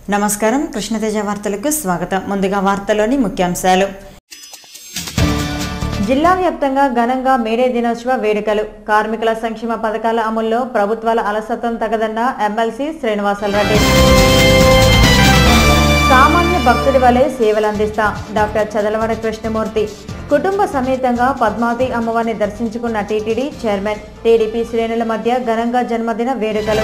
నమస్కారం కృష్ణతేజ వార్తలకు స్వాగతం ముందుగా వార్తలోని ముఖ్యాంశాలు జిల్లా వ్యాప్తంగా ఘనంగా మేడే దినోత్సవ వేడుకలు కార్మికుల సంక్షేమ పథకాల అమల్లో ప్రభుత్వాల అలసత్వం తగదన్న ఎమ్మెల్సీ శ్రీనివాసరెడ్డి సామాన్య భక్తుడి వలె సేవలు అందిస్తా డాక్టర్ చదలవడ కృష్ణమూర్తి కుటుంబ సమేతంగా పద్మావతి అమ్మవారిని దర్శించుకున్న టీటీడీ చైర్మన్ టీడీపీ శ్రేణుల మధ్య ఘనంగా జన్మదిన వేడుకలు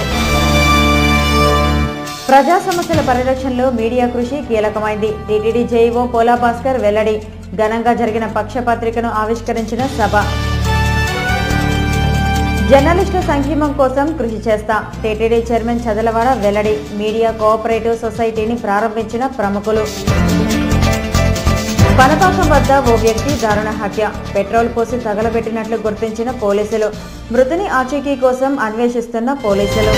ప్రజా సమస్యల పరిరక్షణలో మీడియా కృషి కీలకమైంది టీటీడీ జేఈఓ పోలా భాస్కర్ వెల్లడి ఘనంగా జరిగిన పక్షపత్రికను ఆవిష్కరించిన సభ జర్నలిస్టుల సంక్షేమం కోసం కృషి చేస్తా టీటీడీ చైర్మన్ చదలవాడ వెల్లడి మీడియా కోఆపరేటివ్ సొసైటీని ప్రారంభించిన ప్రముఖులు పనపాకం వద్ద ఓ వ్యక్తి దారుణ హత్య పెట్రోల్ పోసి తగలబెట్టినట్లు గుర్తించిన పోలీసులు మృతుని ఆచూకీ కోసం అన్వేషిస్తున్న పోలీసులు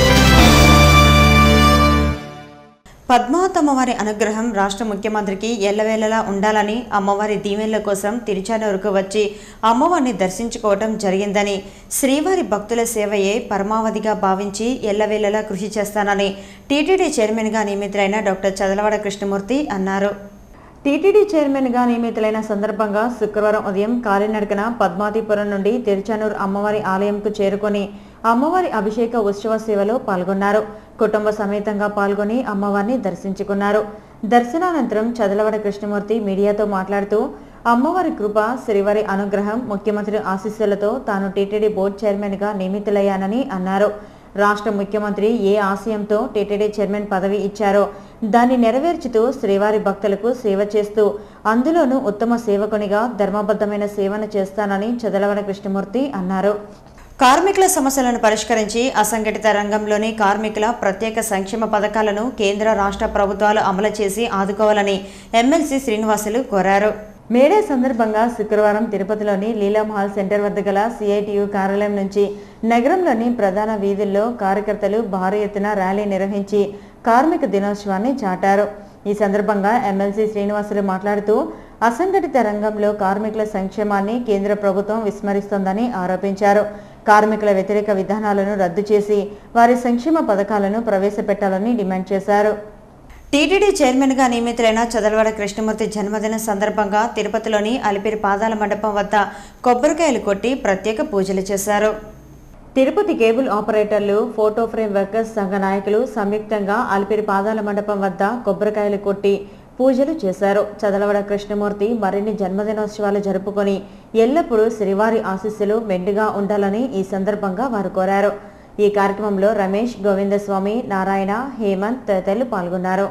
పద్మావతమ్మవారి అనుగ్రహం రాష్ట్ర ముఖ్యమంత్రికి ఎల్లవేళలా ఉండాలని అమ్మవారి దీవెనల కోసం తిరుచానూరుకు వచ్చి అమ్మవారిని దర్శించుకోవడం జరిగిందని శ్రీవారి భక్తుల సేవయే పరమావధిగా భావించి ఎల్లవేళలా కృషి చేస్తానని టీటీడీ చైర్మన్గా నియమితులైన డాక్టర్ చదలవాడ కృష్ణమూర్తి అన్నారు టీటీడీ చైర్మన్గా నియమితులైన సందర్భంగా శుక్రవారం ఉదయం కాలినడకన పద్మావతిపురం నుండి తిరుచానూరు అమ్మవారి ఆలయంకు చేరుకొని అమ్మవారి అభిషేక ఉత్సవ సేవలో పాల్గొన్నారు కుటుంబ సమేతంగా పాల్గొని అమ్మవారిని దర్శించుకున్నారు దర్శనానంతరం చదలవడ కృష్ణమూర్తి మీడియాతో మాట్లాడుతూ అమ్మవారి కృప శ్రీవారి అనుగ్రహం ముఖ్యమంత్రి ఆశీస్సులతో తాను టీటీడీ బోర్డు చైర్మన్గా నియమితులయ్యానని అన్నారు రాష్ట్ర ముఖ్యమంత్రి ఏ ఆశయంతో టీటీడీ చైర్మన్ పదవి ఇచ్చారో దాన్ని నెరవేర్చుతూ శ్రీవారి భక్తులకు సేవ చేస్తూ అందులోనూ ఉత్తమ సేవకునిగా ధర్మబద్ధమైన సేవను చేస్తానని చదలవడ కృష్ణమూర్తి అన్నారు కార్మికుల సమస్యలను పరిష్కరించి అసంఘటిత రంగంలోని కార్మికుల ప్రత్యేక సంక్షేమ పథకాలను కేంద్ర రాష్ట్ర ప్రభుత్వాలు అమలు చేసి ఆదుకోవాలని ఎమ్మెల్సీ శ్రీనివాసులు కోరారు మేడే సందర్భంగా శుక్రవారం తిరుపతిలోని లీలాం హాల్ సెంటర్ వద్ద గల సిఐటియు కార్యాలయం నుంచి నగరంలోని ప్రధాన వీధుల్లో కార్యకర్తలు భారీ ఎత్తున ర్యాలీ నిర్వహించి కార్మిక దినోత్సవాన్ని చాటారు ఈ సందర్భంగా ఎమ్మెల్సీ శ్రీనివాసులు మాట్లాడుతూ అసంఘటిత రంగంలో కార్మికుల సంక్షేమాన్ని కేంద్ర ప్రభుత్వం విస్మరిస్తోందని ఆరోపించారు కార్మికుల వ్యతిరేక విధానాలను రద్దు చేసి వారి సంక్షేమ పథకాలను ప్రవేశపెట్టాలని డిమాండ్ చేశారు టీటీడీ చైర్మన్గా నియమితులైన చదలవాడ కృష్ణమూర్తి జన్మదిన సందర్భంగా తిరుపతిలోని అలిపిరి పాదాల మండపం వద్ద కొబ్బరికాయలు కొట్టి ప్రత్యేక పూజలు చేశారు తిరుపతి కేబుల్ ఆపరేటర్లు ఫోటో ఫ్రేమ్ వర్కర్స్ సంఘ నాయకులు సంయుక్తంగా అలిపిరి పాదాల మండపం వద్ద కొబ్బరికాయలు కొట్టి పూజలు చేశారు చదలవడ కృష్ణమూర్తి మరిన్ని జన్మదినోత్సవాలు జరుపుకొని ఎల్లప్పుడూ శ్రీవారి ఆశీస్సులు మెండుగా ఉండాలని ఈ సందర్భంగా వారు కోరారు ఈ కార్యక్రమంలో రమేష్ గోవిందస్వామి నారాయణ హేమంత్ తదితరులు పాల్గొన్నారు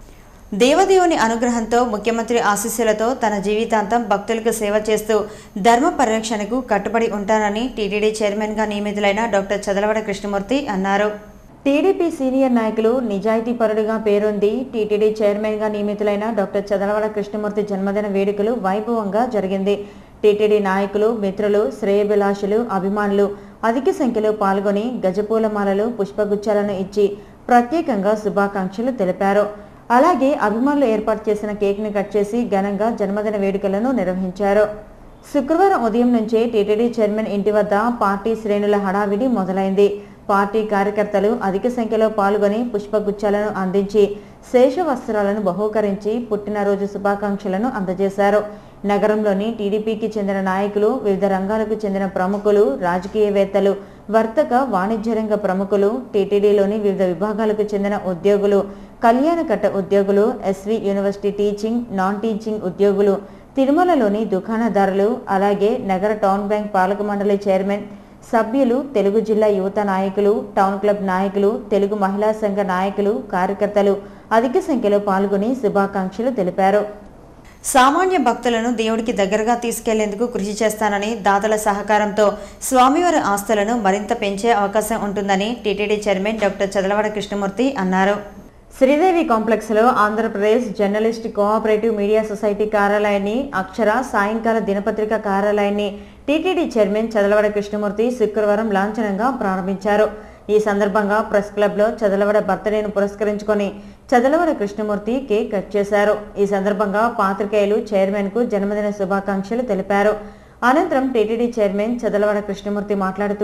దేవదేవుని అనుగ్రహంతో ముఖ్యమంత్రి ఆశీస్సులతో తన జీవితాంతం భక్తులకు సేవ చేస్తూ ధర్మ పరిరక్షణకు కట్టుబడి ఉంటానని టీటీడీ చైర్మన్గా నియమితులైన డాక్టర్ చదలవడ కృష్ణమూర్తి అన్నారు టీడీపీ సీనియర్ నాయకులు నిజాయితీపరుడుగా పేరొంది టీటీడీ చైర్మన్గా నియమితులైన డాక్టర్ చదలవడ కృష్ణమూర్తి జన్మదిన వేడుకలు వైభవంగా జరిగింది టీటీడీ నాయకులు మిత్రులు శ్రేయభిలాషులు అభిమానులు అధిక సంఖ్యలో పాల్గొని గజపూలమాలలు పుష్పగుచ్చాలను ఇచ్చి ప్రత్యేకంగా శుభాకాంక్షలు తెలిపారు అలాగే అభిమానులు ఏర్పాటు చేసిన కేక్ను కట్ చేసి ఘనంగా జన్మదిన వేడుకలను నిర్వహించారు శుక్రవారం ఉదయం నుంచే టీటీడీ చైర్మన్ ఇంటి వద్ద పార్టీ శ్రేణుల హడావిడి మొదలైంది పార్టీ కార్యకర్తలు అధిక సంఖ్యలో పాల్గొని పుష్పగుచ్చాలను అందించి శేష వస్త్రాలను బహూకరించి పుట్టినరోజు శుభాకాంక్షలను అందజేశారు నగరంలోని టీడీపీకి చెందిన నాయకులు వివిధ రంగాలకు చెందిన ప్రముఖులు రాజకీయవేత్తలు వర్తక వాణిజ్య రంగ ప్రముఖులు టీటీడీలోని వివిధ విభాగాలకు చెందిన ఉద్యోగులు కళ్యాణకట్ట ఉద్యోగులు SV university teaching non teaching ఉద్యోగులు తిరుమలలోని దుకాణదారులు అలాగే నగర టౌన్ బ్యాంక్ పాలక మండలి చైర్మన్ సభ్యులు తెలుగు జిల్లా యువత నాయకులు టౌన్ క్లబ్ నాయకులు తెలుగు మహిళా సంఘ నాయకులు కార్యకర్తలు అధిక సంఖ్యలో పాల్గొని శుభాకాంక్షలు తెలిపారు సామాన్య భక్తులను దేవుడికి దగ్గరగా తీసుకెళ్లేందుకు కృషి చేస్తానని దాతల సహకారంతో స్వామివారి ఆస్తులను మరింత పెంచే అవకాశం ఉంటుందని TTD chairman doctor Chadalavada Krishnamurthy అన్నారు శ్రీదేవి కాంప్లెక్స్ లో Andhra Pradesh journalist cooperative media society కార్యాలయాన్ని అక్షర సాయంకాల దినపత్రిక కార్యాలయాన్ని టీటీడీ చైర్మన్ చదలవడ కృష్ణమూర్తి శుక్రవారం లాంఛనంగా ప్రారంభించారు ఈ సందర్భంగా ప్రెస్ క్లబ్ లో చదలవడ బర్త్డేను పురస్కరించుకొని చదలవడ కృష్ణమూర్తి కేక్ కట్ చేశారు ఈ సందర్భంగా పాత్రికేయులు చైర్మన్ కు జన్మదిన శుభాకాంక్షలు తెలిపారు అనంతరం టీటీడీ చైర్మన్ చదలవడ కృష్ణమూర్తి మాట్లాడుతూ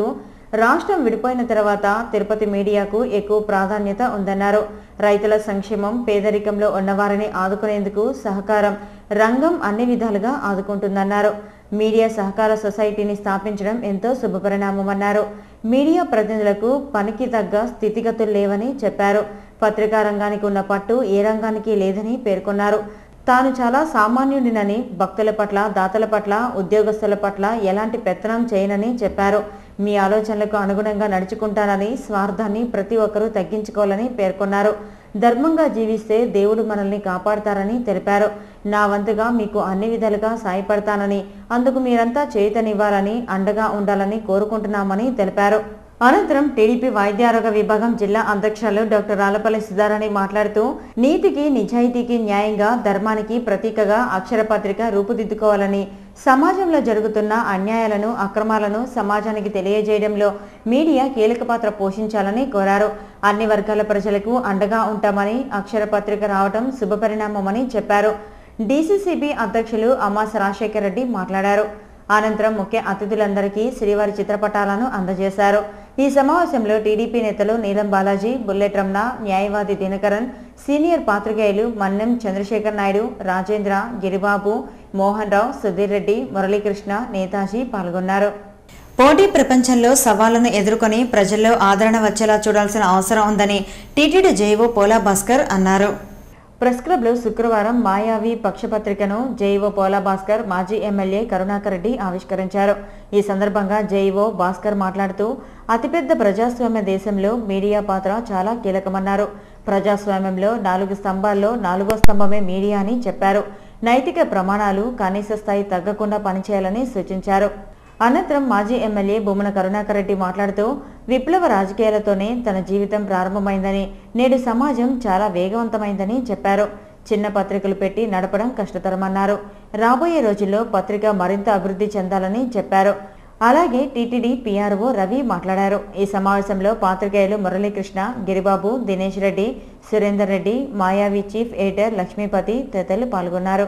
రాష్ట్రం విడిపోయిన తర్వాత తిరుపతి మీడియాకు ఎక్కువ ప్రాధాన్యత ఉందన్నారు రైతుల సంక్షేమం పేదరికంలో ఉన్నవారిని ఆదుకునేందుకు సహకారం రంగం అన్ని విధాలుగా ఆదుకుంటుందన్నారు మీడియా సహకార సొసైటీని స్థాపించడం ఎంతో శుభపరిణామమన్నారు మీడియా ప్రతినిధులకు పనికి తగ్గ స్థితిగతులు లేవని చెప్పారు పత్రికా రంగానికి ఉన్న పట్టు ఏ రంగానికి లేదని పేర్కొన్నారు తాను చాలా సామాన్యుడినని భక్తుల పట్ల దాతల పట్ల ఉద్యోగస్తుల పట్ల ఎలాంటి పెత్తనం చేయనని చెప్పారు మీ ఆలోచనలకు అనుగుణంగా నడుచుకుంటానని స్వార్థాన్ని ప్రతి ఒక్కరూ తగ్గించుకోవాలని పేర్కొన్నారు ధర్మంగా జీవిస్తే దేవుడు మనల్ని కాపాడతారని తెలిపారు నా వంతుగా మీకు అన్ని విధాలుగా సాయపడతానని అందుకు మీరంతా చేతనివ్వాలని అండగా ఉండాలని కోరుకుంటున్నామని తెలిపారు అనంతరం టీడీపీ వైద్యారోగ్య విభాగం జిల్లా అధ్యక్షులు డాక్టర్ రాలపల్లి సుధారాణి మాట్లాడుతూ నీతికి నిజాయితీకి న్యాయంగా ధర్మానికి ప్రతీకగా అక్షరపత్రిక రూపుదిద్దుకోవాలని సమాజంలో జరుగుతున్న అన్యాయాలను అక్రమాలను సమాజానికి తెలియజేయడంలో మీడియా కీలక పాత్ర పోషించాలని కోరారు అన్ని వర్గాల ప్రజలకు అండగా ఉంటామని అక్షరపత్రిక రావడం శుభపరిణామమని చెప్పారు డీసీసీబీ అధ్యక్షులు అమాస్ రాజశేఖర రెడ్డి మాట్లాడారు అనంతరం ముఖ్య అతిథులందరికీ శ్రీవారి చిత్రపటాలను అందజేశారు ఈ సమావేశంలో టీడీపీ నేతలు నీలం బాలాజీ బుల్లెట్ రమణ న్యాయవాది దినకరన్ సీనియర్ పాత్రికేయులు మన్నెం చంద్రశేఖర్ నాయుడు రాజేంద్ర గిరిబాబు మోహన్ రావు సుధీర్ రెడ్డి మురళీకృష్ణ నేతాజీ పాల్గొన్నారు పోటీ ప్రపంచంలో సవాళ్లను ఎదుర్కొని ప్రజల్లో ఆదరణ వచ్చేలా చూడాల్సిన అవసరం ఉందని టీటీడీ జేఓ పోలా భాస్కర్ అన్నారు ప్రెస్ క్లబ్లో శుక్రవారం మాయావి పక్షపత్రికను జేఈఓ పోలా భాస్కర్ మాజీ ఎమ్మెల్యే కరుణాకర్ రెడ్డి ఆవిష్కరించారు ఈ సందర్భంగా జేఈఓ భాస్కర్ మాట్లాడుతూ అతిపెద్ద ప్రజాస్వామ్య దేశంలో మీడియా పాత్ర చాలా కీలకమన్నారు ప్రజాస్వామ్యంలో నాలుగు స్తంభాల్లో నాలుగో స్తంభమే మీడియా అని చెప్పారు నైతిక ప్రమాణాలు కనీస స్థాయి తగ్గకుండా పనిచేయాలని సూచించారు అనంతరం మాజీ ఎమ్మెల్యే బొమ్మన కరుణాకర్ రెడ్డి మాట్లాడుతూ విప్లవ రాజకీయాలతోనే తన జీవితం ప్రారంభమైందని నేడు సమాజం చాలా వేగవంతమైందని చెప్పారు చిన్న పత్రికలు పెట్టి నడపడం కష్టతరమన్నారు రాబోయే రోజుల్లో పత్రిక మరింత అభివృద్ధి చెందాలని చెప్పారు అలాగే టీటీడీ పీఆర్ఓ రవి మాట్లాడారు ఈ సమావేశంలో పాత్రికేయులు మురళీకృష్ణ గిరిబాబు దినేష్ రెడ్డి సురేందర్ రెడ్డి మాయావి చీఫ్ ఎడిటర్ లక్ష్మీపతి తదితరులు పాల్గొన్నారు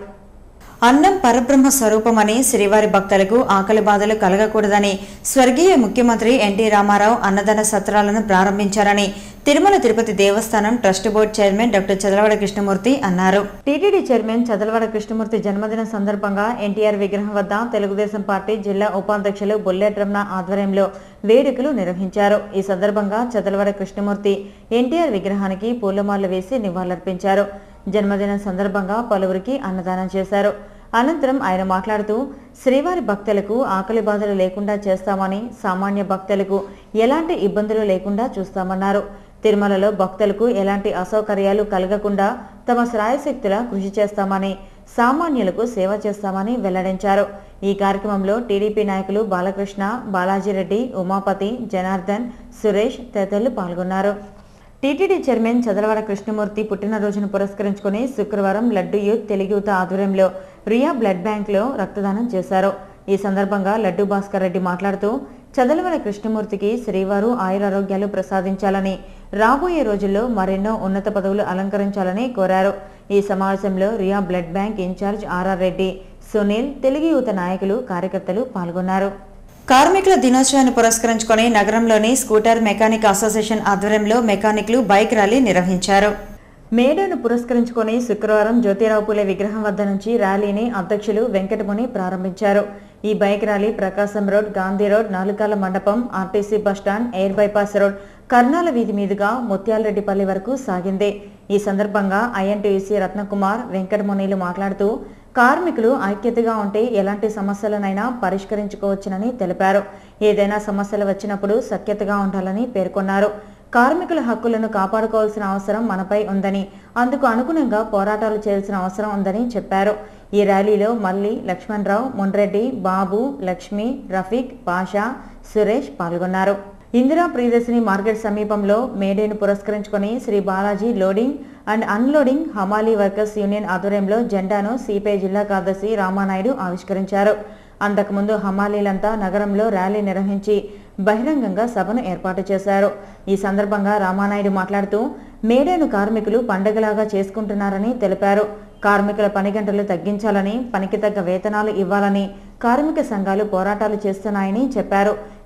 అన్నం పరబ్రహ్మ స్వరూపమని శ్రీవారి భక్తులకు ఆకలి బాధలు కలగకూడదని స్వర్గీయ ముఖ్యమంత్రి ఎన్టీ రామారావు అన్నదాన సత్రాలను ప్రారంభించారని Tirumala Tirupati Devasthanam trust board chairman doctor Chadalavada Krishnamurthy అన్నారు టీటీడీ చైర్మన్ చదలవాడ కృష్ణమూర్తి జన్మదిన సందర్భంగా ఎన్టీఆర్ విగ్రహం వద్ద తెలుగుదేశం పార్టీ జిల్లా ఉపాధ్యక్షులు బుల్లెట్ రమణ ఆధ్వర్యంలో వేడుకలు నిర్వహించారు ఈ సందర్భంగా చదలవాడ కృష్ణమూర్తి ఎన్టీఆర్ విగ్రహానికి పూలమాలలు వేసి నివాళులర్పించారు జన్మదినం సందర్భంగా పలువురికి అన్నదానం చేశారు అనంతరం ఆయన మాట్లాడుతూ శ్రీవారి భక్తులకు ఆకలి బాధలు లేకుండా చేస్తామని సామాన్య భక్తులకు ఎలాంటి ఇబ్బందులు లేకుండా చూస్తామన్నారు తిరుమలలో భక్తులకు ఎలాంటి అసౌకర్యాలు కలగకుండా తమ శ్రాయశక్తుల కృషి చేస్తామని సామాన్యులకు సేవ చేస్తామని వెల్లడించారు ఈ కార్యక్రమంలో టీడీపీ నాయకులు బాలకృష్ణ బాలాజీరెడ్డి ఉమాపతి జనార్దన్ సురేష్ తదితరులు పాల్గొన్నారు టీటీడీ చైర్మన్ చదలవాడ కృష్ణమూర్తి పుట్టినరోజును పురస్కరించుకుని శుక్రవారం లడ్డు యూత్ తెలుగు యువత ఆధ్వర్యంలో రియా బ్లడ్ బ్యాంక్లో రక్తదానం చేశారు ఈ సందర్భంగా లడ్డు భాస్కర్ రెడ్డి మాట్లాడుతూ చదలవాడ కృష్ణమూర్తికి శ్రీవారు ఆయురారోగ్యాలు ప్రసాదించాలని రాబోయే రోజుల్లో మరెన్నో ఉన్నత పదవులు అలంకరించాలని కోరారు ఈ సమావేశంలో Riya blood bank in-charge RR Reddy Sunil Telugu యువత నాయకులు కార్యకర్తలు పాల్గొన్నారు కార్మికుల దినోత్సవాన్ని పురస్కరించుకొని నగరంలోని స్కూటర్ మెకానిక్ అసోసియేషన్ ఆధ్వర్యంలో మెకానిక్లు బైక్ ర్యాలీ నిర్వహించారు మేడను పురస్కరించుకొని శుక్రవారం జ్యోతిరావు పూలే విగ్రహం వద్ద నుంచి ర్యాలీని అధ్యక్షులు వెంకటముని ప్రారంభించారు ఈ bike rally Prakasam road Gandhi road Nalukala Mandapam RTC bus stand air bypass road Karnala Veedhi మీదుగా ముత్యాలరెడ్డిపల్లి వరకు సాగింది ఈ సందర్భంగా ఐఎన్టీయూసీ రత్నకుమార్ వెంకటమునిలు మాట్లాడుతూ కార్మికులు ఐక్యతగా ఉంటే ఎలాంటి సమస్యలనైనా పరిష్కరించుకోవచ్చునని తెలిపారు ఏదైనా సమస్యలు వచ్చినప్పుడు సఖ్యతగా ఉండాలని పేర్కొన్నారు కార్మికుల హక్కులను కాపాడుకోవాల్సిన అవసరం మనపై ఉందని అందుకు అనుగుణంగా పోరాటాలు చేయాల్సిన అవసరం ఉందని చెప్పారు ఈ ర్యాలీలో మల్లి లక్ష్మణరావు మున్రెడ్డి బాబు లక్ష్మి రఫీక్ పాషా సురేష్ పాల్గొన్నారు ఇందిరా ప్రియదర్శిని మార్కెట్ సమీపంలో మేడేను పురస్కరించుకొని Sri Balaji loading and unloading హమాలీ వర్కర్స్ యూనియన్ ఆధ్వర్యంలో జెండాను సిపిఐ జిల్లా కార్యదర్శి రామానాయుడు ఆవిష్కరించారు అంతకుముందు హమాలీలంతా నగరంలో ర్యాలీ నిర్వహించి బహిరంగంగా సభను ఏర్పాటు చేశారు ఈ సందర్భంగా రామానాయుడు మాట్లాడుతూ మేడేను కార్మికులు పండగలాగా చేసుకుంటున్నారని తెలిపారు కార్మికుల పని గంటలు తగ్గించాలని పనికి తగ్గ వేతనాలు ఇవ్వాలని కార్మిక సంఘాలు పోరాటాలు చేస్తున్నాయని చెప్పారు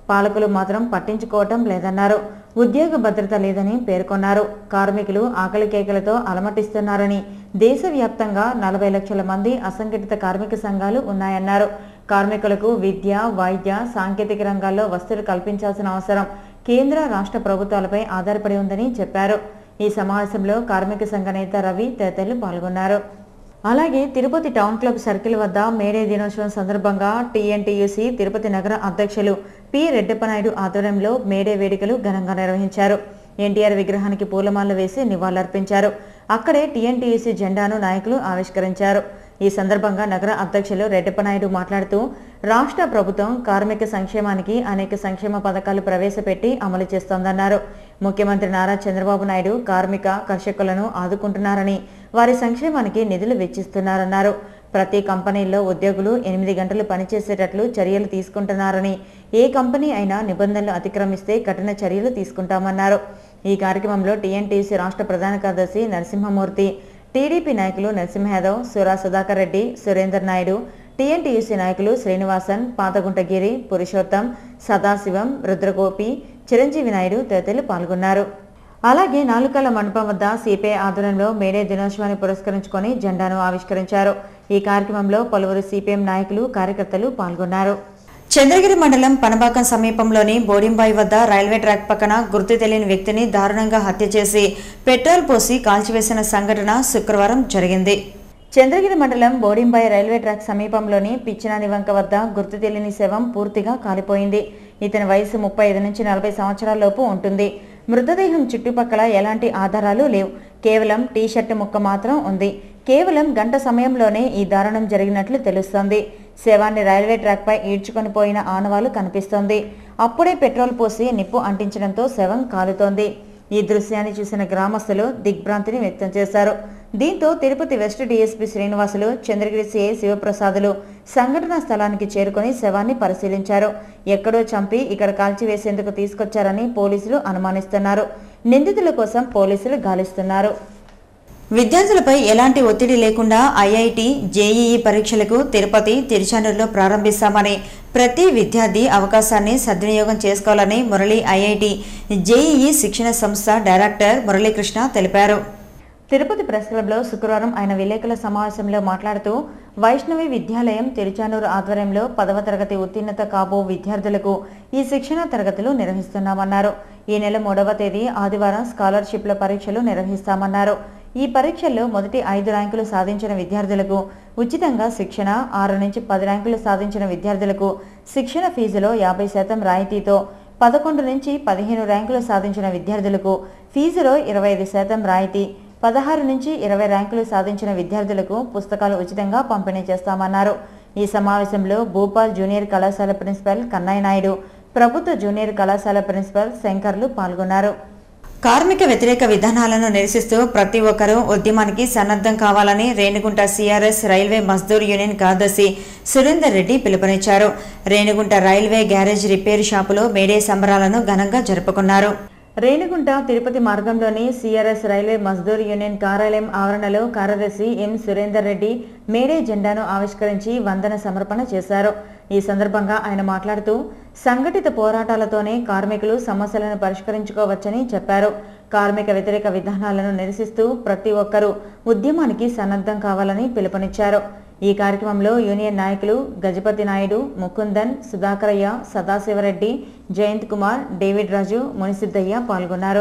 పాలకులు మాత్రం పట్టించుకోవటం లేదన్నారు ఉద్యోగ భద్రత లేదని పేర్కొన్నారు కార్మికులు ఆకలి కేకలతో అలమటిస్తున్నారని దేశవ్యాప్తంగా నలభై లక్షల మంది అసంఘటిత కార్మిక సంఘాలు ఉన్నాయన్నారు కార్మికులకు విద్య వైద్య సాంకేతిక రంగాల్లో వస్తువులు కల్పించాల్సిన అవసరం కేంద్ర రాష్ట్ర ప్రభుత్వాలపై ఆధారపడి ఉందని చెప్పారు ఈ సమావేశంలో కార్మిక సంఘ నేత రవి తదితరులు పాల్గొన్నారు అలాగే తిరుపతి టౌన్ క్లబ్ సర్కిల్ వద్ద మేడే దినోత్సవం సందర్భంగా టీఎన్టీయూసీ తిరుపతి నగర అధ్యక్షులు పి రెడ్డప్పనాయుడు ఆధ్వర్యంలో మేడే వేడుకలు ఘనంగా నిర్వహించారు ఎన్టీఆర్ విగ్రహానికి పూలమాలలు వేసి నివాళులర్పించారు అక్కడే టీఎన్టీయూసీ జెండాను నాయకులు ఆవిష్కరించారు ఈ సందర్భంగా నగర అధ్యక్షులు రెడ్డప్పనాయుడు మాట్లాడుతూ రాష్ట్ర ప్రభుత్వం కార్మిక సంక్షేమానికి అనేక సంక్షేమ పథకాలు ప్రవేశపెట్టి అమలు చేస్తోందన్నారు ముఖ్యమంత్రి నారా చంద్రబాబు నాయుడు కార్మిక కర్షకులను ఆదుకుంటున్నారని వారి సంక్షేమానికి నిధులు వెచ్చిస్తున్నారన్నారు ప్రతి కంపెనీల్లో ఉద్యోగులు ఎనిమిది గంటలు పనిచేసేటట్లు చర్యలు తీసుకుంటున్నారని ఏ కంపెనీ అయినా నిబంధనలు అతిక్రమిస్తే కఠిన చర్యలు తీసుకుంటామన్నారు ఈ కార్యక్రమంలో టీఎన్టీసీ రాష్ట్ర ప్రధాన కార్యదర్శి నరసింహమూర్తి టీడీపీ నాయకులు నరసింహ యాదవ్ సురా సుధాకర్ రెడ్డి సురేందర్ నాయుడు టీఎన్టీయూసీ నాయకులు శ్రీనివాసన్ పాతగుంటగిరి పురుషోత్తం సదాశివం రుద్రగోపి చిరంజీవి నాయుడు తదితరులు పాల్గొన్నారు అలాగే నాలుకల మండపం వద్ద సిపిఐ ఆధ్వర్యంలో మేడే దినోత్సవాన్ని పురస్కరించుకొని జెండాను ఆవిష్కరించారు ఈ కార్యక్రమంలో పలువురు సిపిఎం నాయకులు కార్యకర్తలు పాల్గొన్నారు చంద్రగిరి మండలం పనబాకం సమీపంలోని బోడింబాయి వద్ద రైల్వే ట్రాక్ పక్కన గుర్తు తెలియని వ్యక్తిని దారుణంగా హత్య చేసి పెట్రోల్ పోసి కాల్చివేసిన సంఘటన శుక్రవారం జరిగింది చంద్రగిరి మండలం బోడింబాయి రైల్వే ట్రాక్ సమీపంలోని పిచ్చినాని వంక వద్ద గుర్తు తెలియని శవం పూర్తిగా కాలిపోయింది ఇతని వయసు ముప్పై ఐదు నుంచి నలభై సంవత్సరాల లోపు ఉంటుంది మృతదేహం చుట్టుపక్కల ఎలాంటి ఆధారాలు లేవు కేవలం టీ షర్టు ముక్క మాత్రం ఉంది కేవలం గంట సమయంలోనే ఈ దారుణం జరిగినట్లు తెలుస్తోంది శవాన్ని రైల్వే ట్రాక్పై ఈడ్చుకొని పోయిన ఆనవాలు కనిపిస్తోంది అప్పుడే పెట్రోల్ పోసి నిప్పు అంటించడంతో శవం కాలుతోంది ఈ దృశ్యాన్ని చూసిన గ్రామస్తులు దిగ్భ్రాంతిని వ్యక్తం చేశారు దీంతో Tirupati west DSP Srinivasulu Chandragiri CI శివప్రసాదులు సంఘటనా స్థలానికి చేరుకొని శవాన్ని పరిశీలించారు ఎక్కడో చంపి ఇక్కడ కాల్చివేసేందుకు తీసుకొచ్చారని పోలీసులు అనుమానిస్తున్నారు నిందితుల కోసం పోలీసులు గాలిస్తున్నారు విద్యార్థులపై ఎలాంటి ఒత్తిడి లేకుండా ఐఐటి జేఈఈ పరీక్షలకు తిరుపతి తిరుచానూరులో ప్రారంభిస్తామని ప్రతి విద్యార్థి అవకాశాన్ని సద్వినియోగం చేసుకోవాలని మురళి ఐఐటి జేఈఈ శిక్షణ సంస్థ డైరెక్టర్ మురళీకృష్ణ తెలిపారు తిరుపతి ప్రెస్ క్లబ్లో శుక్రవారం ఆయన విలేకరుల సమావేశంలో మాట్లాడుతూ వైష్ణవి విద్యాలయం తిరుచానూరు ఆధ్వర్యంలో పదవ తరగతి ఉత్తీర్ణత కాబో విద్యార్థులకు ఈ శిక్షణ తరగతులు నిర్వహిస్తున్నామన్నారు ఈ నెల మూడవ తేదీ ఆదివారం స్కాలర్షిప్ల పరీక్షలు నిర్వహిస్తామన్నారు ఈ పరీక్షల్లో మొదటి ఐదు ర్యాంకులు సాధించిన విద్యార్థులకు ఉచితంగా శిక్షణ ఆరు నుంచి పది ర్యాంకులు సాధించిన విద్యార్థులకు శిక్షణ ఫీజులో యాభై శాతం రాయితీతో పదకొండు నుంచి పదిహేను ర్యాంకులు సాధించిన విద్యార్థులకు ఫీజులో ఇరవై ఐదు శాతం రాయితీ పదహారు నుంచి ఇరవై ర్యాంకులు సాధించిన విద్యార్థులకు పుస్తకాలు ఉచితంగా పంపిణీ చేస్తామన్నారు ఈ సమావేశంలో భూపాల్ జూనియర్ కళాశాల ప్రిన్సిపల్ కన్నయ్య నాయుడు ప్రభుత్వ జూనియర్ కళాశాల ప్రిన్సిపల్ శంకర్లు పాల్గొన్నారు కార్మిక వ్యతిరేక విధానాలను నిరసిస్తూ ప్రతి ఒక్కరూ ఉద్యమానికి సన్నద్ధం కావాలని Renigunta CRS railway Mazdoor union కార్యదర్శి సురేందర్ రెడ్డి పిలుపునిచ్చారు రేణిగుంట రైల్వే గ్యారేజ్ రిపేర్ షాపులో మేడే సంబరాలను ఘనంగా జరుపుకున్నారు రేణిగుంట తిరుపతి మార్గంలోని సిఆర్ఎస్ రైల్వే మజ్దూర్ యూనియన్ కార్యాలయం ఆవరణలో కార్యదర్శి ఎం సురేందర్ రెడ్డి మేడే జెండాను ఆవిష్కరించి వందన సమర్పణ చేశారు ఈ సందర్భంగా ఆయన మాట్లాడుతూ సంఘటిత పోరాటాలతోనే కార్మికులు సమస్యలను పరిష్కరించుకోవచ్చని చెప్పారు కార్మిక వ్యతిరేక విధానాలను నిరసిస్తూ ప్రతి ఒక్కరూ ఉద్యమానికి సన్నద్ధం కావాలని పిలుపునిచ్చారు ఈ కార్యక్రమంలో యూనియన్ నాయకులు గజపతి నాయుడు ముకుందన్ సుధాకరయ్య సదాశివరెడ్డి జయంత్ కుమార్ డేవిడ్ రాజు మునిసిద్దయ్య పాల్గొన్నారు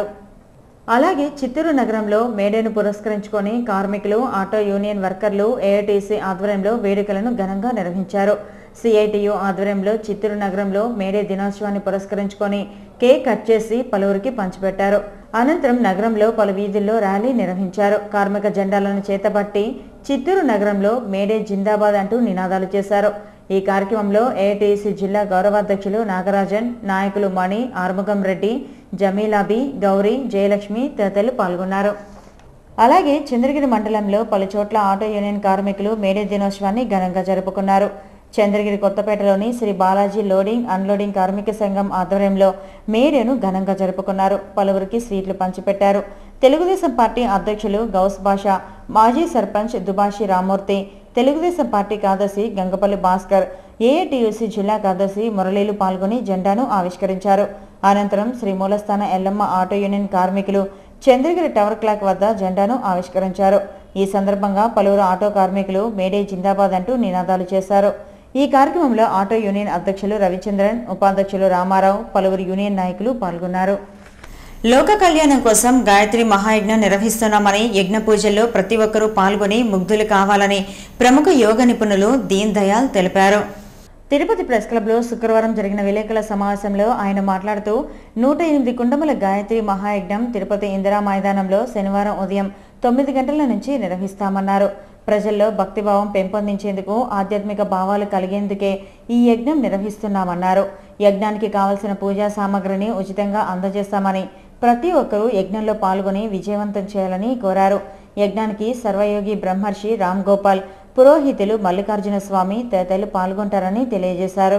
అలాగే చిత్తూరు నగరంలో మేడేను పురస్కరించుకొని కార్మికులు ఆటో యూనియన్ వర్కర్లు ఏఐటీసీ ఆధ్వర్యంలో వేడుకలను ఘనంగా నిర్వహించారు సిఐటియు ఆధ్వర్యంలో చిత్తూరు నగరంలో మేడే దినోత్సవాన్ని పురస్కరించుకొని కేక్ కట్ చేసి పలువురికి పంచిపెట్టారు అనంతరం నగరంలో పలు వీధుల్లో ర్యాలీ నిర్వహించారు కార్మిక జెండాలను చేతబట్టి చిత్తూరు నగరంలో మేడే జిందాబాద్ అంటూ నినాదాలు చేశారు ఈ కార్యక్రమంలో ఏఐటీసీ జిల్లా గౌరవాధ్యక్షులు నాగరాజన్ నాయకులు మణి ఆర్ముగం రెడ్డి జమీలాబి గౌరీ జయలక్ష్మి తదితరులు పాల్గొన్నారు అలాగే చంద్రగిరి మండలంలో పలు చోట్ల ఆటో యూనియన్ కార్మికులు మేడే దినోత్సవాన్ని ఘనంగా జరుపుకున్నారు చంద్రగిరి కొత్తపేటలోని శ్రీ బాలాజీ లోడింగ్ అన్లోడింగ్ కార్మిక సంఘం ఆధ్వర్యంలో మేడేను ఘనంగా జరుపుకున్నారు పలువురికి స్వీట్లు పంచిపెట్టారు తెలుగుదేశం పార్టీ అధ్యక్షులు గౌస్ బాషా మాజీ సర్పంచ్ దుబాషి రామూర్తి తెలుగుదేశం పార్టీ కార్యదర్శి గంగపల్లి భాస్కర్ ఏఐటియుసి జిల్లా కార్యదర్శి మురళీలు పాల్గొని జెండాను ఆవిష్కరించారు అనంతరం శ్రీ మూలస్థాన ఎల్లమ్మ ఆటో యూనియన్ కార్మికులు చంద్రగిరి టవర్ క్లాక్ వద్ద జెండాను ఆవిష్కరించారు ఈ సందర్భంగా పలువురు ఆటో కార్మికులు మేడే జిందాబాద్ అంటూ నినాదాలు చేశారు ఈ కార్యక్రమంలో ఆటో యూనియన్ అధ్యక్షులు రవిచంద్రన్ ఉపాధ్యక్షులు రామారావు పలువురు యూనియన్ నాయకులు పాల్గొన్నారు లోక కళ్యాణం కోసం గాయత్రి మహాయజ్ఞం నిర్వహిస్తున్నామని యజ్ఞ పూజల్లో ప్రతి ఒక్కరూ పాల్గొని ముగ్ధులు కావాలని ప్రముఖ యోగ నిపుణులు దీన్ దయాల్ తెలిపారు తిరుపతి ప్రెస్ క్లబ్లో శుక్రవారం జరిగిన విలేకరుల సమావేశంలో ఆయన మాట్లాడుతూ నూట ఎనిమిది కుండముల గాయత్రి మహాయజ్ఞం తిరుపతి ఇందిరా మైదానంలో శనివారం ఉదయం తొమ్మిది గంటల నుంచి నిర్వహిస్తామన్నారు ప్రజల్లో భక్తిభావం పెంపొందించేందుకు ఆధ్యాత్మిక భావాలు కలిగేందుకే ఈ యజ్ఞం నిర్వహిస్తున్నామన్నారు యజ్ఞానికి కావలసిన పూజా సామాగ్రిని ఉచితంగా అందజేస్తామని ప్రతి ఒక్కరూ యజ్ఞంలో పాల్గొని విజయవంతం చేయాలని కోరారు యజ్ఞానికి సర్వయోగి బ్రహ్మర్షి రామ్ గోపాల్ పురోహితులు మల్లికార్జున స్వామి తదితరులు పాల్గొంటారని తెలియజేశారు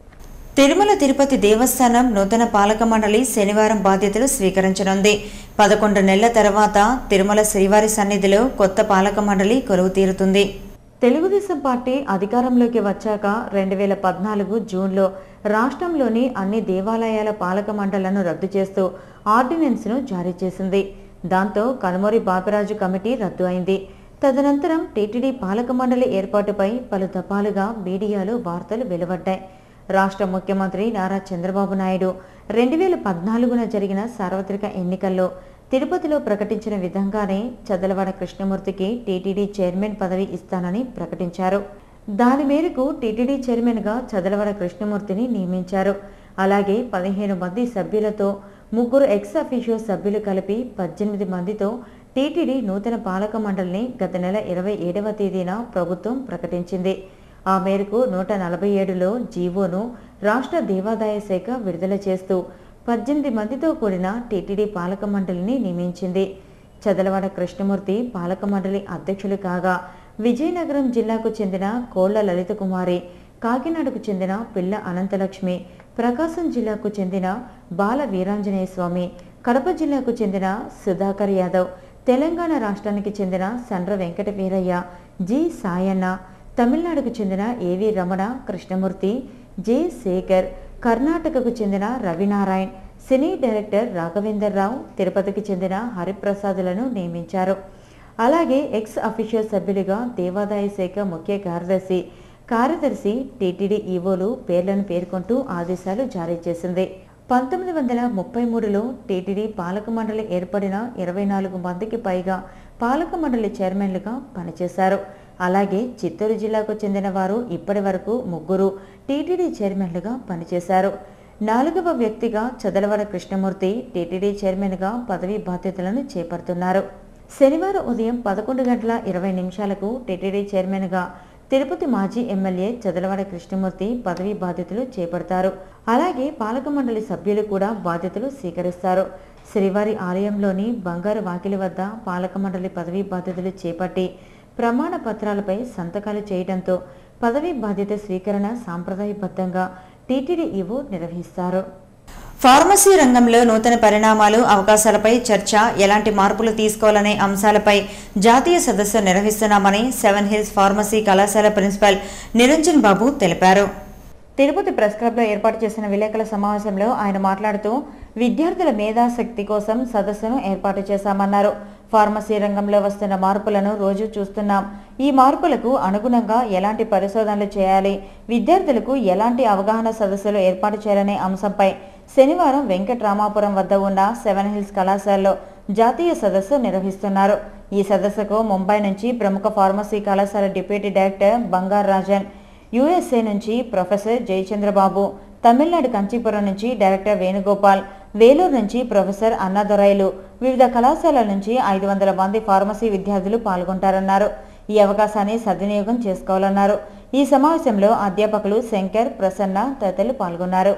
తిరుమల తిరుపతి దేవస్థానం నూతన పాలక మండలి శనివారం బాధ్యతలు స్వీకరించనుంది పదకొండు నెలల తర్వాత తిరుమల శ్రీవారి సన్నిధిలో కొత్త పాలక మండలి కొలువు తీరుతుంది తెలుగుదేశం పార్టీ అధికారంలోకి వచ్చాక రెండు వేల పద్నాలుగు జూన్లో రాష్ట్రంలోని అన్ని దేవాలయాల పాలక మండళ్లను రద్దు చేస్తూ ఆర్డినెన్స్ను జారీ చేసింది దాంతో కనుమూరి బాపిరాజు కమిటీ రద్దు అయింది తదనంతరం టీటీడీ పాలక మండలి ఏర్పాటుపై పలు దఫాలుగా మీడియాలో వార్తలు వెలువడ్డాయి రాష్ట్ర ముఖ్యమంత్రి నారా చంద్రబాబు నాయుడు రెండు వేల పద్నాలుగున జరిగిన సార్వత్రిక ఎన్నికల్లో తిరుపతిలో ప్రకటించిన విధంగానే చదలవాడ కృష్ణమూర్తికి టీటీడీ చైర్మన్ పదవి ఇస్తానని ప్రకటించారు దాని మేరకు టీటీడీ చైర్మన్గా చదలవాడ కృష్ణమూర్తిని నియమించారు అలాగే పదిహేను మంది సభ్యులతో ముగ్గురు ఎక్స్ అఫీషియో సభ్యులు కలిపి పద్దెనిమిది మందితో టీటీడీ నూతన పాలక మండలిని గత నెల ఇరవై ఏడవ తేదీన ప్రభుత్వం ప్రకటించింది ఆ మేరకు నూట నలభై ఏడులో జీవోను రాష్ట్ర దేవాదాయ శాఖ విడుదల చేస్తూ పద్దెనిమిది మందితో కూడిన టీటీడీ పాలక మండలిని నియమించింది చదలవాడ కృష్ణమూర్తి పాలక మండలి అధ్యక్షులు కాగా విజయనగరం జిల్లాకు చెందిన కోళ్ల లలిత కుమారి కాకినాడకు చెందిన పిల్ల అనంతలక్ష్మి ప్రకాశం జిల్లాకు చెందిన బాల వీరాంజనేయ స్వామి కడప జిల్లాకు చెందిన సుధాకర్ యాదవ్ తెలంగాణ రాష్ట్రానికి చెందిన సండ్ర వెంకట వీరయ్య జి సాయన్న తమిళనాడుకు చెందిన ఏవి రమణ కృష్ణమూర్తి జె శేఖర్ కర్ణాటకకు చెందిన రవినారాయణ్ సినీ డైరెక్టర్ రాఘవేందర్ రావు తిరుపతికి చెందిన హరిప్రసాదులను నియమించారు అలాగే ఎక్స్ అఫీషియల్ సభ్యులుగా దేవాదాయ శాఖ ముఖ్య కార్యదర్శి కార్యదర్శి టీటీడీ ఈవోలు పేర్లను పేర్కొంటూ ఆదేశాలు జారీ చేసింది పంతొమ్మిది వందల ముప్పై మూడులో టీటీడీ పాలక మండలి ఏర్పడిన ఇరవై నాలుగు మందికి పైగా పాలక మండలి చైర్మన్లుగా పనిచేశారు అలాగే చిత్తూరు జిల్లాకు చెందిన వారు ఇప్పటి వరకు ముగ్గురు టీటీడీ చైర్మన్లుగా పనిచేశారు నాలుగవ వ్యక్తిగా చదలవడ కృష్ణమూర్తి టీటీడీ చైర్మన్గా పదవీ బాధ్యతలను చేపడుతున్నారు శనివారం ఉదయం పదకొండు గంటల ఇరవై నిమిషాలకు టీటీడీ చైర్మన్గా తిరుపతి మాజీ ఎమ్మెల్యే చదలవాడ కృష్ణమూర్తి పదవీ బాధ్యతలు చేపడతారు అలాగే పాలక మండలి సభ్యులు కూడా బాధ్యతలు స్వీకరిస్తారు శ్రీవారి ఆలయంలోని బంగారు వాకిలి వద్ద పాలక మండలి పదవీ బాధ్యతలు చేపట్టి ప్రమాణ పత్రాలపై సంతకాలు చేయడంతో పదవీ బాధ్యత స్వీకరణ సాంప్రదాయబద్ధంగా టీటీడీ ఈవో నిర్వహిస్తారు ఫార్మసీ రంగంలో నూతన పరిణామాలు అవకాశాలపై చర్చ ఎలాంటి మార్పులు తీసుకోవాలనే అంశాలపై జాతీయ సదస్సు నిర్వహిస్తున్నామని సెవెన్ హిల్స్ ఫార్మసీ కళాశాల ప్రిన్సిపల్ నిరంజన్ బాబు తెలిపారు తిరుపతి ప్రెస్ క్లబ్లో ఏర్పాటు చేసిన విలేకరుల సమావేశంలో ఆయన మాట్లాడుతూ విద్యార్థుల మేధాశక్తి కోసం సదస్సును ఏర్పాటు చేశామన్నారు ఫార్మసీ రంగంలో వస్తున్న మార్పులను రోజు చూస్తున్నాం ఈ మార్పులకు అనుగుణంగా ఎలాంటి పరిశోధనలు చేయాలి విద్యార్థులకు ఎలాంటి అవగాహన సదస్సులు ఏర్పాటు చేయాలనే అంశంపై శనివారం వెంకట్రామాపురం వద్ద ఉన్న సెవెన్ హిల్స్ కళాశాలలో జాతీయ సదస్సు నిర్వహిస్తున్నారు ఈ సదస్సుకు ముంబై నుంచి ప్రముఖ ఫార్మసీ కళాశాల deputy director Bangar Rajan USA నుంచి ప్రొఫెసర్ జయచంద్రబాబు తమిళనాడు కంచీపురం నుంచి డైరెక్టర్ వేణుగోపాల్ వేలూరు నుంచి ప్రొఫెసర్ అన్నాదొరైలు వివిధ కళాశాలల నుంచి ఐదు వందల మంది ఫార్మసీ విద్యార్థులు పాల్గొంటారన్నారు ఈ అవకాశాన్ని సద్వినియోగం చేసుకోవాలన్నారు ఈ సమావేశంలో అధ్యాపకులు శంకర్ ప్రసన్న తదితరులు పాల్గొన్నారు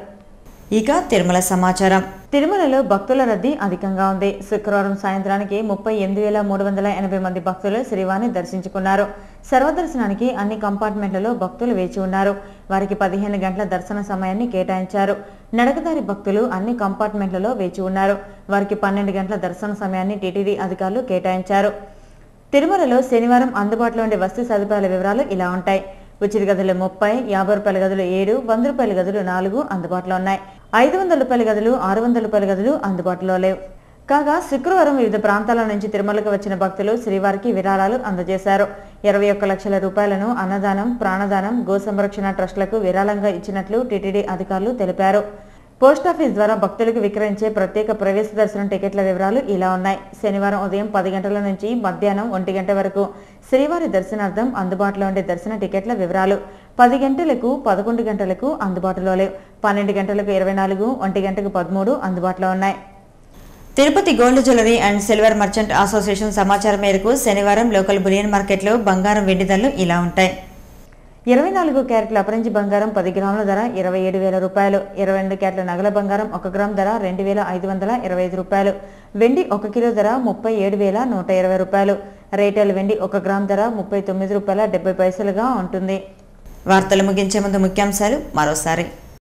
ఇక తిరుమల సమాచారం తిరుమలలో భక్తుల రద్దీ అధికంగా ఉంది శుక్రవారం సాయంత్రానికి ముప్పై ఎనిమిది వేల మూడు వందల ఎనభై మంది భక్తులు శ్రీవారిని దర్శించుకున్నారు సర్వదర్శనానికి అన్ని కంపార్ట్మెంట్లలో భక్తులు వేచి ఉన్నారు వారికి పదిహేను గంటల దర్శన సమయాన్ని కేటాయించారు నడకదారి భక్తులు అన్ని కంపార్ట్మెంట్లలో వేచి ఉన్నారు వారికి పన్నెండు గంటల దర్శన సమయాన్ని టీటీడీ అధికారులు కేటాయించారు తిరుమలలో శనివారం అందుబాటులో ఉండే వస్తు సదుపాయాల వివరాలు ఇలా ఉంటాయి ఉచిత గదులు ముప్పై యాభై రూపాయల గదులు ఏడు వంద రూపాయల గదులు నాలుగు అందుబాటులో ఉన్నాయి ఐదు వందల రూపాయల గదులు ఆరు వందల రూపాయల గదులు అందుబాటులో లేవు కాగా శుక్రవారం వివిధ ప్రాంతాల నుంచి తిరుమలకు వచ్చిన భక్తులు శ్రీవారికి విరాళాలు అందజేశారు ఇరవై ఒక్క లక్షల రూపాయలను అన్నదానం ప్రాణదానం గో సంరక్షణ ట్రస్టులకు విరాళంగా ఇచ్చినట్లు టీటీడీ అధికారులు తెలిపారు పోస్టాఫీస్ ద్వారా భక్తులకు విక్రయించే ప్రత్యేక ప్రవేశ దర్శనం టికెట్ల వివరాలు ఇలా ఉన్నాయి శనివారం ఉదయం పది గంటల నుంచి మధ్యాహ్నం ఒంటి గంట వరకు శ్రీవారి దర్శనార్థం అందుబాటులో ఉండే దర్శన టికెట్ల వివరాలు పది గంటలకు పదకొండు గంటలకు అందుబాటులో లేవు పన్నెండు గంటలకు ఇరవై నాలుగు ఒంటి గంటకు పదమూడు అందుబాటులో ఉన్నాయి Tirupati gold jewellery and silver merchant association సమాచారం మేరకు శనివారం లోకల్ బులియన్ మార్కెట్లో బంగారం వెండి ధరలు ఇలా ఉంటాయి ఇరవై నాలుగు క్యారెట్ల అపరించి బంగారం పది గ్రాముల ధర ఇరవై ఏడు వేల రూపాయలు ఇరవై రెండు క్యారెట్ల నగల బంగారం ఒక గ్రామ్ ధర రెండు వేల ఐదు వందల ఇరవై ఐదు రూపాయలు వెండి ఒక కిలో ధర ముప్పై ఏడు వేల నూట ఇరవై రూపాయలు రీటైల్ వెండి ఒక గ్రామ్ ధర ముప్పై తొమ్మిది రూపాయల డెబ్బై పైసలుగా ఉంటుంది వార్తలు ముగించే ముందు ముఖ్యాంశాలు మరోసారి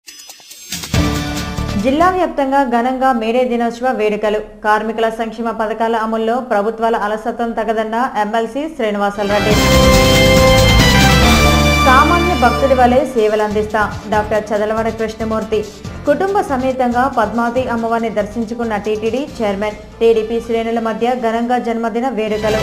జిల్లా వ్యాప్తంగా ఘనంగా మేడే దినోత్సవ వేడుకలు కార్మికుల సంక్షేమ పథకాల అమల్లో ప్రభుత్వాల అలసత్వం తగదన్న ఎమ్మెల్సీ శ్రీనివాసరెడ్డి సామాన్య భక్తుడి వలె సేవలు అందిస్తా డాక్టర్ చదలవాడ కృష్ణమూర్తి కుటుంబ సమేతంగా పద్మావతి అమ్మవారిని దర్శించుకున్న టీటీడీ చైర్మన్ టీడీపీ శ్రేణుల మధ్య ఘనంగా జన్మదిన వేడుకలు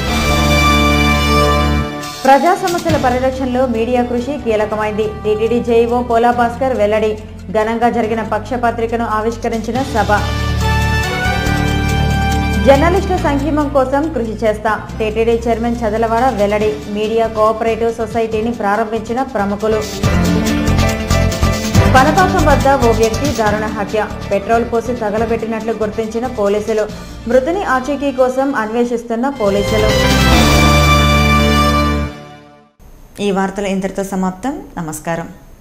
ప్రజా సమస్యల పరిరక్షణలో మీడియా కృషి కీలకమైంది టీటీడీ జేఈఓ పోలా భాస్కర్ వెల్లడి ఘనంగా జరిగిన పక్షపత్రికను ఆవిష్కరించిన సభ జర్నలిస్టుల సంక్షేమం కోసం కృషి చేస్తా టీటీడీ చైర్మన్ చదలవాడ వెల్లడి మీడియా కోఆపరేటివ్ సొసైటీని ప్రారంభించిన ప్రముఖులు పనపాకం వద్ద ఓ వ్యక్తి దారుణ హత్య పెట్రోల్ పోసి తగలబెట్టినట్లు గుర్తించిన పోలీసులు మృతుని ఆచూకీ కోసం అన్వేషిస్తున్న పోలీసులు ఈ వార్తలు ఇంతటితో సమాప్తం నమస్కారం